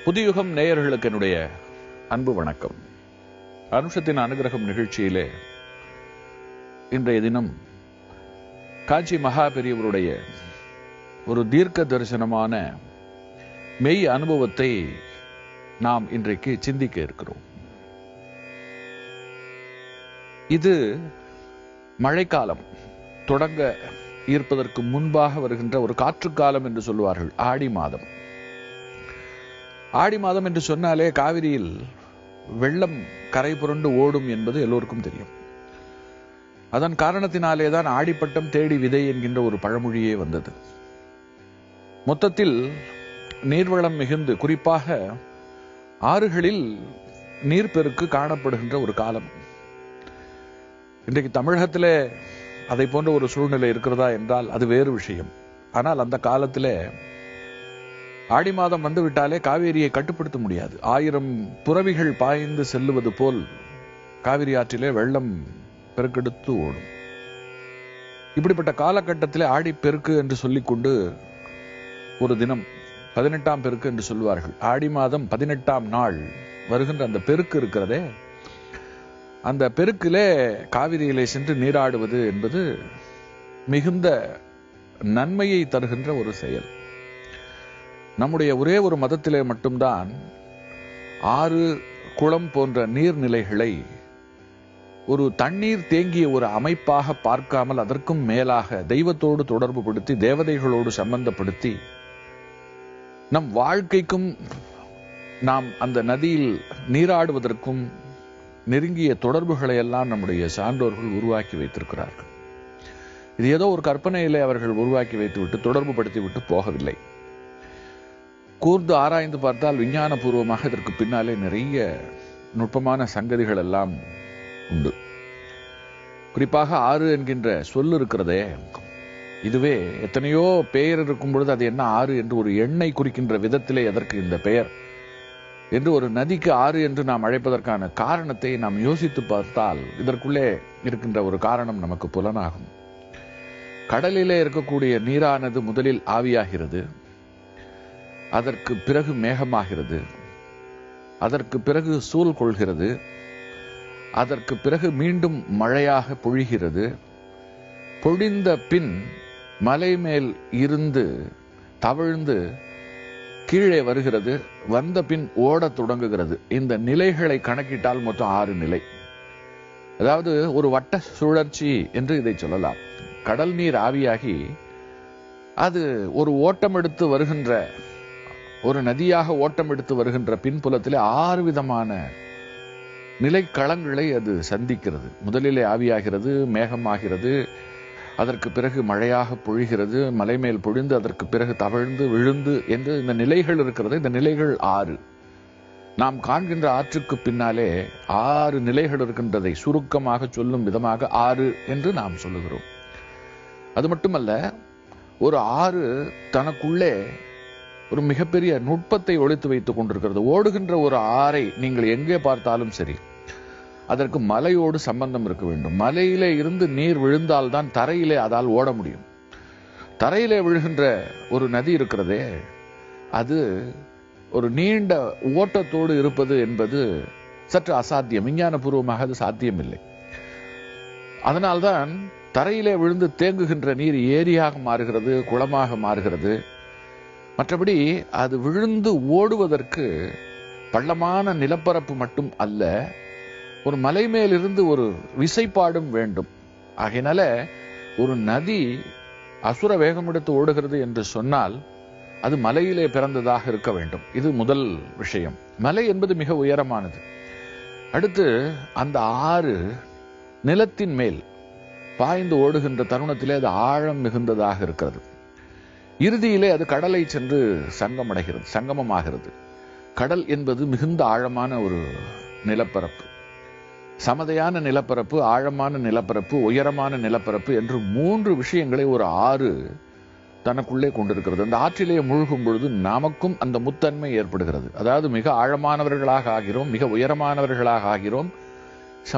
புதியுகம் நேயர்களுக்கு என்னுடைய அன்பு வணக்கம் அனுஷத்தின் அனுகிரகம் நிகழ்ச்சியிலே இன்றைய தினம் காஞ்சி மகா பெரியவருடைய ஒரு தீர்க்க தரிசனமான மெய் அனுபவத்தை நாம் இன்றைக்கு சிந்திக்க இருக்கிறோம் இது மழைக்காலம் தொடங்க இருப்பதற்கு முன்பாக வருகின்ற ஒரு காற்றுக்காலம் என்று சொல்லுவார்கள் ஆடி மாதம் ஆடி மாதம் என்று சொன்னாலே காவிரியில் வெள்ளம் கரை புரண்டு ஓடும் என்பது எல்லோருக்கும் தெரியும் அதன் காரணத்தினாலே தான் ஆடிப்பட்டம் தேடி விதை என்கின்ற ஒரு பழமொழியே வந்தது மொத்தத்தில் நீர்வளம் மிகுந்து குறிப்பாக ஆறுகளில் நீர்ப்பெருக்கு காணப்படுகின்ற ஒரு காலம் இன்றைக்கு தமிழகத்திலே அதை போன்ற ஒரு சூழ்நிலை இருக்கிறதா என்றால் அது வேறு விஷயம் ஆனால் அந்த காலத்திலே ஆடி மாதம் வந்து விட்டாலே காவேரியை கட்டுப்படுத்த முடியாது ஆயிரம் புறவிகள் பாய்ந்து செல்லுவது போல் காவிரி ஆற்றிலே வெள்ளம் பெருக்கெடுத்து ஓடும் இப்படிப்பட்ட காலகட்டத்திலே ஆடி பெருக்கு என்று சொல்லிக்கொண்டு ஒரு தினம் பதினெட்டாம் பெருக்கு என்று சொல்வார்கள் ஆடி மாதம் பதினெட்டாம் நாள் வருகின்ற அந்த பெருக்கு இருக்கிறதே அந்த பெருக்கிலே காவிரியிலே சென்று நீராடுவது என்பது மிகுந்த நன்மையை தருகின்ற ஒரு செயல் நம்முடைய ஒரே ஒரு மதத்திலே மட்டும்தான் ஆறு குளம் போன்ற நீர்நிலைகளை ஒரு தண்ணீர் தேங்கிய ஒரு அமைப்பாக பார்க்காமல் அதற்கும் மேலாக தெய்வத்தோடு தொடர்பு படுத்தி தேவதைகளோடு சம்பந்தப்படுத்தி நம் வாழ்க்கைக்கும் நாம் அந்த நதியில் நீராடுவதற்கும் நெருங்கிய தொடர்புகளை எல்லாம் நம்முடைய சான்றோர்கள் உருவாக்கி வைத்திருக்கிறார்கள் இது ஏதோ ஒரு கற்பனையிலே அவர்கள் உருவாக்கி வைத்துவிட்டு தொடர்பு படுத்திவிட்டு போகவில்லை கூர்ந்து ஆராய்ந்து பார்த்தால் விஞ்ஞான பூர்வமாக இதற்கு பின்னாலே நிறைய நுட்பமான சங்கதிகள் எல்லாம் உண்டு குறிப்பாக ஆறு என்கின்ற சொல் இருக்கிறதே இதுவே எத்தனையோ பெயர் இருக்கும் பொழுது அது என்ன ஆறு என்று ஒரு எண்ணை குறிக்கின்ற விதத்திலே எதற்கு இந்த பெயர் என்று ஒரு நதிக்கு ஆறு என்று நாம் அழைப்பதற்கான காரணத்தை நாம் யோசித்து பார்த்தால் இதற்குள்ளே இருக்கின்ற ஒரு காரணம் நமக்கு புலனாகும் கடலிலே இருக்கக்கூடிய நீரானது முதலில் ஆவியாகிறது அதற்கு பிறகு மேகமாகிறது அதற்கு பிறகு சூழ் கொள்கிறது அதற்கு பிறகு மீண்டும் மழையாக பொழிகிறது பொழிந்த பின் மலை மேல் இருந்து தவழ்ந்து கீழே வருகிறது வந்த பின் ஓடத் தொடங்குகிறது இந்த நிலைகளை கணக்கிட்டால் மொத்தம் ஆறு நிலை அதாவது ஒரு வட்ட சுழற்சி என்று இதை சொல்லலாம் கடல் நீர் ஆவியாகி அது ஒரு ஓட்டம் எடுத்து வருகின்ற ஒரு நதியாக ஓட்டம் எடுத்து வருகின்ற பின்புலத்திலே ஆறு விதமான நிலைக்களங்களை அது சந்திக்கிறது முதலிலே ஆவியாகிறது மேகமாகிறது அதற்கு பிறகு மழையாக பொழிகிறது மலை மேல் பொழிந்து அதற்கு பிறகு தவழ்ந்து விழுந்து என்று இந்த நிலைகள் இருக்கிறது இந்த நிலைகள் ஆறு நாம் காண்கின்ற ஆற்றுக்கு பின்னாலே ஆறு நிலைகள் இருக்கின்றதை சுருக்கமாக சொல்லும் விதமாக ஆறு என்று நாம் சொல்லுகிறோம் அது மட்டுமல்ல ஒரு ஆறு தனக்குள்ளே ஒரு மிகப்பெரிய நுட்பத்தை ஒழித்து வைத்துக் கொண்டிருக்கிறது ஓடுகின்ற ஒரு ஆறை நீங்கள் எங்கே பார்த்தாலும் சரி அதற்கு மலையோடு சம்பந்தம் இருக்க வேண்டும் மலையிலே இருந்து நீர் விழுந்தால்தான் தரையிலே அதால் ஓட முடியும் தரையிலே விழுகின்ற ஒரு நதி இருக்கிறதே அது ஒரு நீண்ட ஓட்டத்தோடு இருப்பது என்பது சற்று அசாத்தியம் விஞ்ஞான பூர்வமாக அது சாத்தியமில்லை அதனால்தான் தரையிலே விழுந்து தேங்குகின்ற நீர் ஏரியாக மாறுகிறது குளமாக மாறுகிறது மற்றபடி அது விழுந்து ஓடுவதற்கு பள்ளமான நிலப்பரப்பு மட்டும் அல்ல ஒரு மலை மேலிருந்து ஒரு விசைப்பாடும் வேண்டும் ஆகையினால ஒரு நதி அசுர வேகம் எடுத்து ஓடுகிறது என்று சொன்னால் அது மலையிலே பிறந்ததாக இருக்க வேண்டும் இது முதல் விஷயம் மலை என்பது மிக உயரமானது அடுத்து அந்த ஆறு நிலத்தின் மேல் பாய்ந்து ஓடுகின்ற தருணத்திலே அது ஆழம் மிகுந்ததாக இருக்கிறது இறுதியிலே அது கடலை சென்று சங்கமடைகிறது சங்கமமாகிறது கடல் என்பது மிகுந்த ஆழமான ஒரு நிலப்பரப்பு சமதையான நிலப்பரப்பு ஆழமான நிலப்பரப்பு உயரமான நிலப்பரப்பு என்று மூன்று விஷயங்களை ஒரு ஆறு தனக்குள்ளே கொண்டிருக்கிறது அந்த ஆற்றிலே முழுகும் பொழுது நமக்கும் அந்த முத்தன்மை ஏற்படுகிறது அதாவது மிக ஆழமானவர்களாக ஆகிறோம் மிக உயரமானவர்களாக ஆகிறோம்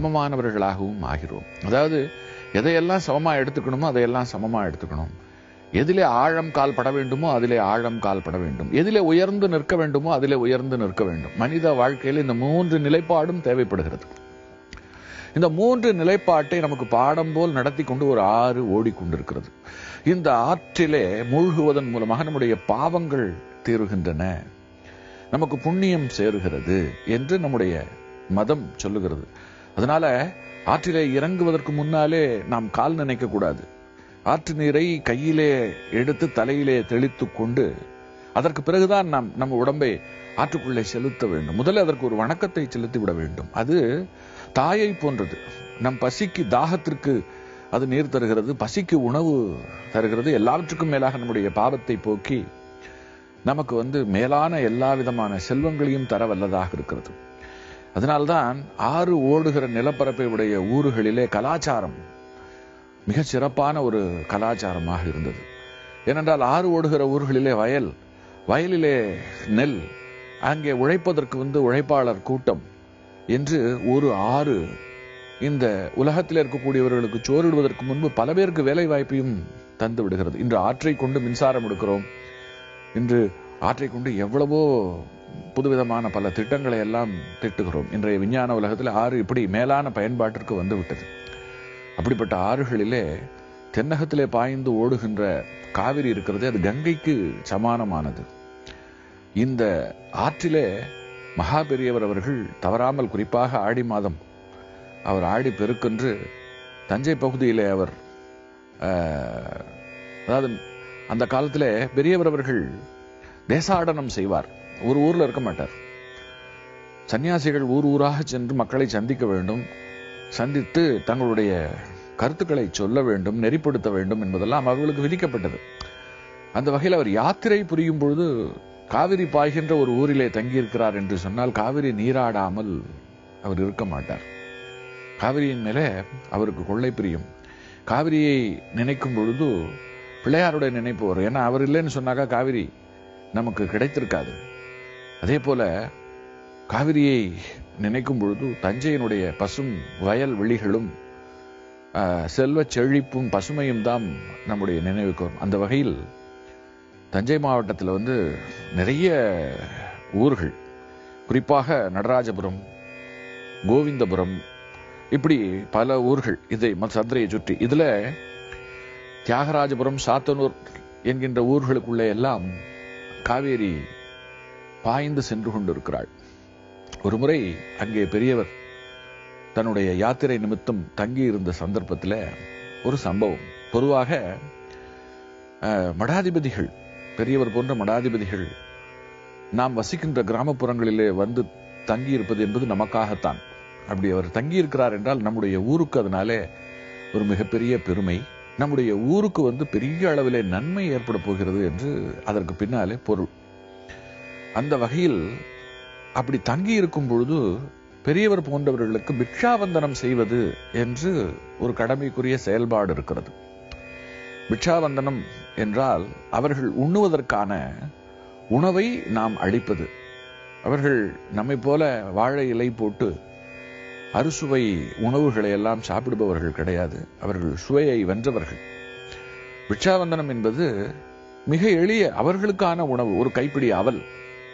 சமமானவர்களாகவும் ஆகிறோம் அதாவது எதையெல்லாம் சமமா எடுத்துக்கணுமோ அதையெல்லாம் சமமா எடுத்துக்கணும் எதிலே ஆழம் கால் பட வேண்டுமோ அதிலே ஆழம் கால் பட வேண்டும் எதிலே உயர்ந்து நிற்க வேண்டுமோ அதிலே உயர்ந்து நிற்க வேண்டும் மனித வாழ்க்கையில் இந்த மூன்று நிலைப்பாடும் தேவைப்படுகிறது இந்த மூன்று நிலைப்பாட்டை நமக்கு பாடம் போல் நடத்தி கொண்டு ஒரு ஆறு ஓடிக்கொண்டிருக்கிறது இந்த ஆற்றிலே மூழ்குவதன் மூலமாக நம்முடைய பாவங்கள் தீருகின்றன நமக்கு புண்ணியம் சேருகிறது என்று நம்முடைய மதம் சொல்லுகிறது அதனால ஆற்றிலே இறங்குவதற்கு முன்னாலே நாம் கால் நினைக்க கூடாது ஆற்று நீரை கையிலே எடுத்து தலையிலே தெளித்து கொண்டு அதற்கு பிறகுதான் நாம் நம்ம உடம்பை ஆற்றுக்குள்ளே செலுத்த வேண்டும் முதல்ல அதற்கு ஒரு வணக்கத்தை செலுத்தி விட வேண்டும் அது தாயை போன்றது நம் பசிக்கு தாகத்திற்கு அது நீர் தருகிறது பசிக்கு உணவு தருகிறது எல்லாவற்றுக்கும் மேலாக நம்முடைய பாவத்தை போக்கி நமக்கு வந்து மேலான எல்லா விதமான செல்வங்களையும் தர வல்லதாக இருக்கிறது அதனால்தான் ஆறு ஓடுகிற நிலப்பரப்பை உடைய ஊர்களிலே கலாச்சாரம் மிக சிறப்பான ஒரு கலாச்சாரமாக இருந்தது ஏனென்றால் ஆறு ஓடுகிற ஊர்களிலே வயல் வயலிலே நெல் அங்கே உழைப்பதற்கு வந்து உழைப்பாளர் கூட்டம் என்று ஒரு ஆறு இந்த உலகத்தில் இருக்கக்கூடியவர்களுக்கு சோறிடுவதற்கு முன்பு பல பேருக்கு வேலை வாய்ப்பையும் தந்து விடுகிறது இன்று ஆற்றை கொண்டு மின்சாரம் எடுக்கிறோம் இன்று ஆற்றை கொண்டு எவ்வளவோ புதுவிதமான பல திட்டங்களை எல்லாம் திட்டுகிறோம் இன்றைய விஞ்ஞான உலகத்தில் ஆறு இப்படி மேலான பயன்பாட்டிற்கு வந்து விட்டது அப்படிப்பட்ட ஆறுகளிலே தென்னகத்திலே பாய்ந்து ஓடுகின்ற காவிரி இருக்கிறது அது கங்கைக்கு சமானமானது இந்த ஆற்றிலே மகா பெரியவர் அவர்கள் தவறாமல் குறிப்பாக ஆடி மாதம் அவர் ஆடி பெருக்கென்று தஞ்சை பகுதியிலே அவர் ஆஹ், அதாவது அந்த காலத்திலே பெரியவர் அவர்கள் தேசாடனம் செய்வார் ஒரு ஊர்ல இருக்க மாட்டார் சன்னியாசிகள் ஊர் ஊராக சென்று மக்களை சந்திக்க வேண்டும் சந்தித்து தங்களுடைய கருத்துக்களை சொல்ல வேண்டும் நெறிப்படுத்த வேண்டும் என்பதெல்லாம் அவர்களுக்கு விதிக்கப்பட்டது அந்த வகையில் அவர் யாத்திரை புரியும் பொழுது காவிரி பாய்கின்ற ஒரு ஊரிலே தங்கியிருக்கிறார் என்று சொன்னால் காவிரி நீராடாமல் அவர் இருக்க மாட்டார் காவிரியின் மேலே அவருக்கு கொள்ளை பிரியும் காவிரியை நினைக்கும் பொழுது பிள்ளையாருடைய நினைப்பு வரும் ஏன்னா அவர் இல்லைன்னு சொன்னாக்கா காவிரி நமக்கு கிடைத்திருக்காது அதே போல காவிரியை நினைக்கும் பொழுது தஞ்சையினுடைய பசும் வயல் வெளிகளும் ஆஹ், செல்வச் செழிப்பும் பசுமையும் தான் நம்முடைய நினைவுக்கு வரும் அந்த வகையில் தஞ்சை மாவட்டத்தில் வந்து நிறைய ஊர்கள் குறிப்பாக நடராஜபுரம் கோவிந்தபுரம் இப்படி பல ஊர்கள் இதை ம- சந்திரையை சுற்றி இதுல தியாகராஜபுரம் சாத்தனூர் என்கின்ற ஊர்களுக்குள்ளே எல்லாம் காவேரி பாய்ந்து சென்று கொண்டிருக்கிறாள் ஒரு முறை அங்கே பெரியவர் தன்னுடைய யாத்திரை நிமித்தம் தங்கி இருந்த சந்தர்ப்பத்தில் ஒரு சம்பவம் பொதுவாக அஹ், மடாதிபதிகள் பெரியவர் போன்ற மடாதிபதிகள் நாம் வசிக்கின்ற கிராமப்புறங்களிலே வந்து தங்கி இருப்பது என்பது நமக்காகத்தான் அப்படி அவர் தங்கி இருக்கிறார் என்றால் நம்முடைய ஊருக்கு அதனாலே ஒரு மிகப்பெரிய பெருமை நம்முடைய ஊருக்கு வந்து பெரிய அளவிலே நன்மை ஏற்பட போகிறது என்று அதற்கு பின்னாலே பொருள் அந்த வகையில் அப்படி தங்கி இருக்கும் பொழுது பெரியவர் போன்றவர்களுக்கு பிக்ஷாவந்தனம் செய்வது என்று ஒரு கடமைக்குரிய செயல்பாடு இருக்கிறது பிக்ஷாவந்தனம் என்றால் அவர்கள் உண்ணுவதற்கான உணவை நாம் அளிப்பது அவர்கள் நம்மை போல வாழை இலை போட்டு அறுசுவை உணவுகளை எல்லாம் சாப்பிடுபவர்கள் கிடையாது அவர்கள் சுவையை வென்றவர்கள் பிக்ஷாவந்தனம் என்பது மிக எளிய அவர்களுக்கான உணவு ஒரு கைப்பிடி அவல்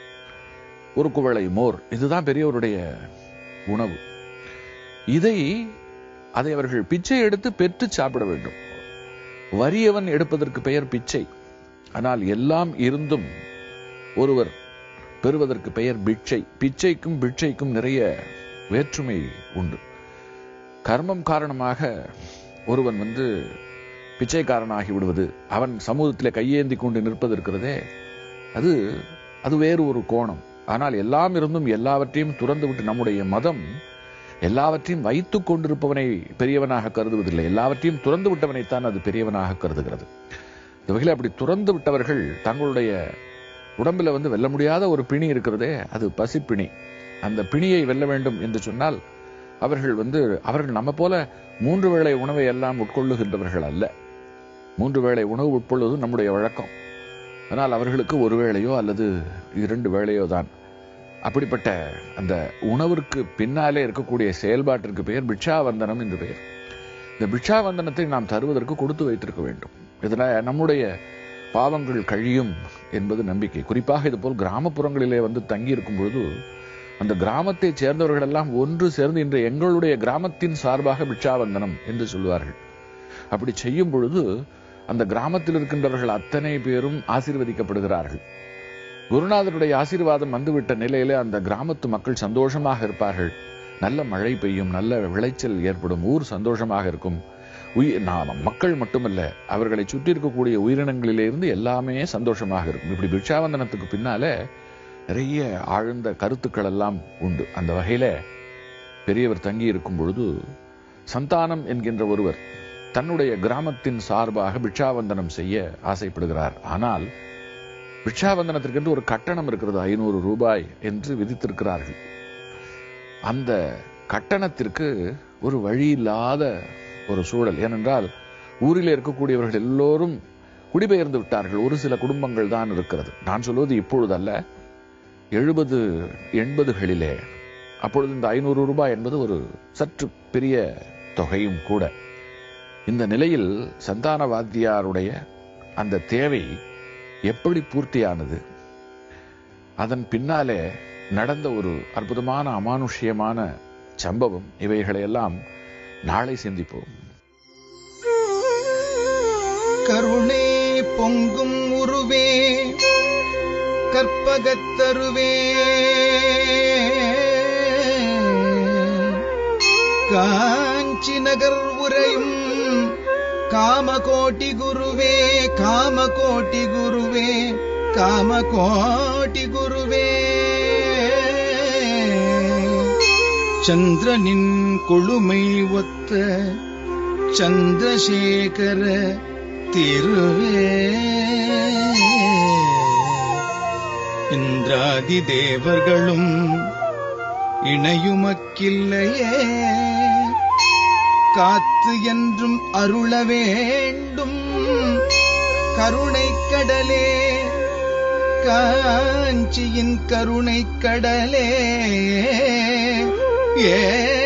ஒரு குவளை மோர் இதுதான் பெரியவருடைய உணவு இதை அதை அவர்கள் பிச்சை எடுத்து பெற்று சாப்பிட வேண்டும் வறியவன் எடுப்பதற்கு பெயர் பிச்சை ஆனால் எல்லாம் இருந்தும் ஒருவர் பெறுவதற்கு பெயர் பிட்சை பிச்சைக்கும் பிட்சைக்கும் நிறைய வேற்றுமை உண்டு கர்மம் காரணமாக ஒருவன் வந்து பிச்சைக்காரனாகி விடுவது அவன் சமூகத்திலே கையேந்தி கொண்டு நிற்பது இருக்கிறதே அது அது வேறு ஒரு கோணம் ஆனால் எல்லாம் இருந்தும் எல்லாவற்றையும் துறந்து விட்டு நம்முடைய மதம் எல்லாவற்றையும் வைத்துக் கொண்டிருப்பவனை பெரியவனாக கருதுவதில்லை எல்லாவற்றையும் துறந்து விட்டவனைத்தான் அது பெரியவனாக கருதுகிறது இந்த வகையில் அப்படி துறந்து விட்டவர்கள் தங்களுடைய உடம்பில் வந்து வெல்ல முடியாத ஒரு பிணி இருக்கிறதே அது பசிப்பிணி அந்த பிணியை வெல்ல வேண்டும் என்று சொன்னால் அவர்கள் வந்து அவர்கள் நம்ம போல மூன்று வேளை உணவை எல்லாம் உட்கொள்ளுகின்றவர்கள் அல்ல மூன்று வேளை உணவு உட்கொள்வது நம்முடைய வழக்கம் ஆனால் அவர்களுக்கு ஒரு வேளையோ அல்லது இரண்டு வேளையோ தான் அப்படிப்பட்ட அந்த உணவிற்கு பின்னாலே இருக்கக்கூடிய செயல்பாட்டிற்கு பெயர் பிட்சாவந்தனம் என்று பெயர் இந்த பிட்சாவந்தனத்தை நாம் தருவதற்கு கொடுத்து வைத்திருக்க வேண்டும் இதனால் நம்முடைய பாவங்கள் கழியும் என்பது நம்பிக்கை குறிப்பாக இது போல் கிராமப்புறங்களிலே வந்து தங்கி இருக்கும் பொழுது அந்த கிராமத்தைச் சேர்ந்தவர்கள் எல்லாம் ஒன்று சேர்ந்து இன்று எங்களுடைய கிராமத்தின் சார்பாக பிட்சாவந்தனம் என்று சொல்வார்கள் அப்படி செய்யும் பொழுது அந்த கிராமத்தில் இருக்கின்றவர்கள் அத்தனை பேரும் ஆசீர்வதிக்கப்படுகிறார்கள் குருநாதருடைய ஆசீர்வாதம் வந்துவிட்ட நிலையிலே அந்த கிராமத்து மக்கள் சந்தோஷமாக இருப்பார்கள் நல்ல மழை பெய்யும் நல்ல விளைச்சல் ஏற்படும் ஊர் சந்தோஷமாக இருக்கும் உயிர் நாம் மக்கள் மட்டுமல்ல அவர்களை சுற்றி இருக்கக்கூடிய உயிரினங்களிலிருந்து எல்லாமே சந்தோஷமாக இருக்கும் இப்படி பிட்சாவந்தனத்துக்கு பின்னால நிறைய ஆழ்ந்த கருத்துக்கள் எல்லாம் உண்டு அந்த வகையில பெரியவர் தங்கி இருக்கும் பொழுது சந்தானம் என்கின்ற ஒருவர் தன்னுடைய கிராமத்தின் சார்பாக பிட்சாவந்தனம் செய்ய ஆசைப்படுகிறார் ஆனால் பிட்சாவந்தனத்திற்கென்று ஒரு கட்டணம் இருக்கிறது ஐநூறு ரூபாய் என்று விதித்திருக்கிறார்கள் அந்த கட்டணத்திற்கு ஒரு வழி இல்லாத ஒரு சூழல் ஏனென்றால் ஊரில் இருக்கக்கூடியவர்கள் எல்லோரும் குடிபெயர்ந்து விட்டார்கள் ஒரு சில குடும்பங்கள் தான் இருக்கிறது நான் சொல்வது இப்பொழுதல்ல எழுபது எண்பதுகளிலே அப்பொழுது இந்த ஐநூறு ரூபாய் என்பது ஒரு சற்று பெரிய தொகையும் கூட இந்த நிலையில் சந்தான வாத்தியாருடைய அந்த தேவை எப்படி பூர்த்தியானது அதன் பின்னாலே நடந்த ஒரு அற்புதமான அமானுஷ்யமான சம்பவம் இவைகளையெல்லாம் நாளை சிந்திப்போம் கருணை பொங்கும் உருவே கற்பகத்தருவே காஞ்சி நகர் உரையும் காமகோட்டி குருவே காமகோட்டி குருவே காமகோட்டி குருவே சந்திரனின் கொழுமை ஒத்த சந்திரசேகர திருவே இந்திராதி தேவர்களும் இணையுமக்கில்லையே காத்து என்றும் அருள வேண்டும் கருணை கடலே காஞ்சியின் கருணை கடலே ஏ